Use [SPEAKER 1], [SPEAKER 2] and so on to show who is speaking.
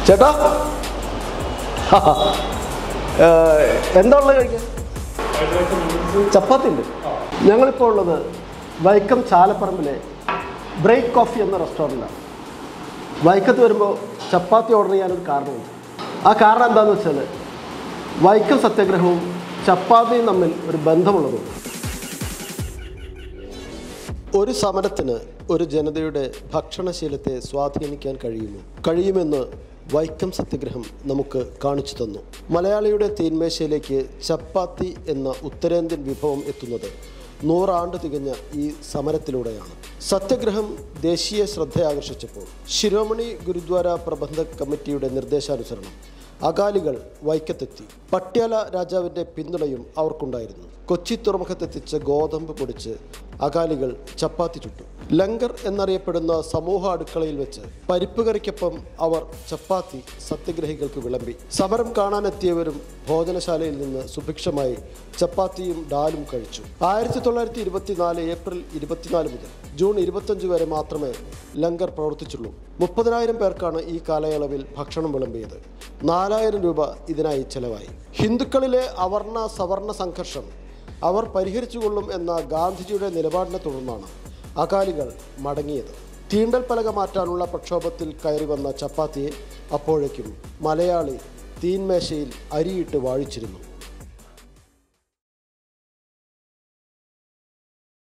[SPEAKER 1] ചേട്ടാ ഏഹ്, എന്താ ഉള്ളത് കഴിക്കാൻ ചപ്പാത്തി ഉണ്ട് ഞങ്ങളിപ്പോൾ ഉള്ളത് വൈക്കം ചാലപ്പറമ്പിലെ ബ്രേക്ക് കോഫി എന്ന റെസ്റ്റോറൻറ്റാണ് വൈക്കത്ത് വരുമ്പോൾ ചപ്പാത്തി ഓർഡർ ചെയ്യാനൊരു കാരണമുണ്ട് ആ കാരണം എന്താണെന്ന് വെച്ചാൽ വൈക്കം സത്യാഗ്രഹവും ചപ്പാത്തിയും തമ്മിൽ ഒരു ബന്ധമുള്ളതുകൊണ്ട് ഒരു സമരത്തിന് ഒരു ജനതയുടെ ഭക്ഷണശീലത്തെ സ്വാധീനിക്കാൻ കഴിയുമോ കഴിയുമെന്ന് വൈക്കം സത്യഗ്രഹം നമുക്ക് കാണിച്ചു തന്നു മലയാളിയുടെ തീന്മേശയിലേക്ക് ചപ്പാത്തി എന്ന ഉത്തരേന്ത്യൻ വിഭവം എത്തുന്നത് നൂറാണ്ട് തികഞ്ഞ ഈ സമരത്തിലൂടെയാണ് സത്യഗ്രഹം ദേശീയ ശ്രദ്ധയാകർഷിച്ചപ്പോൾ ശിരോമണി ഗുരുദ്വാര പ്രബന്ധക് കമ്മിറ്റിയുടെ നിർദ്ദേശാനുസരണം അകാലികൾ വൈക്കത്തെത്തി പട്യാല രാജാവിൻ്റെ പിന്തുണയും അവർക്കുണ്ടായിരുന്നു കൊച്ചി തുറമുഖത്തെത്തിച്ച് ഗോതമ്പ് പൊടിച്ച് അകാലികൾ ചപ്പാത്തി ചുട്ടു ലങ്കർ എന്നറിയപ്പെടുന്ന സമൂഹ അടുക്കളയിൽ വെച്ച് പരിപ്പ് കറിക്കൊപ്പം അവർ ചപ്പാത്തി സത്യഗ്രഹികൾക്ക് വിളമ്പി സമരം കാണാനെത്തിയവരും ഭോജനശാലയിൽ നിന്ന് സുഭിക്ഷമായി ചപ്പാത്തിയും ഡാലും കഴിച്ചു ആയിരത്തി തൊള്ളായിരത്തി ഇരുപത്തിനാല് ഏപ്രിൽ ഇരുപത്തിനാല് മുതൽ ജൂൺ ഇരുപത്തഞ്ച് വരെ മാത്രമേ ലങ്കർ പ്രവർത്തിച്ചുള്ളൂ മുപ്പതിനായിരം പേർക്കാണ് ഈ കാലയളവിൽ ഭക്ഷണം വിളമ്പിയത് നാലായിരം രൂപ ഇതിനായി ചെലവായി ഹിന്ദുക്കളിലെ അവർണ സവർണ സംഘർഷം അവർ പരിഹരിച്ചുകൊള്ളും എന്ന ഗാന്ധിജിയുടെ നിലപാടിനെ തുടർന്നാണ് അകാലികൾ മടങ്ങിയത് തീണ്ടൽ പലക മാറ്റാനുള്ള പ്രക്ഷോഭത്തിൽ കയറി വന്ന ചപ്പാത്തിയെ അപ്പോഴേക്കും മലയാളി തീൻമേശയിൽ അരിയിട്ട് വാഴിച്ചിരുന്നു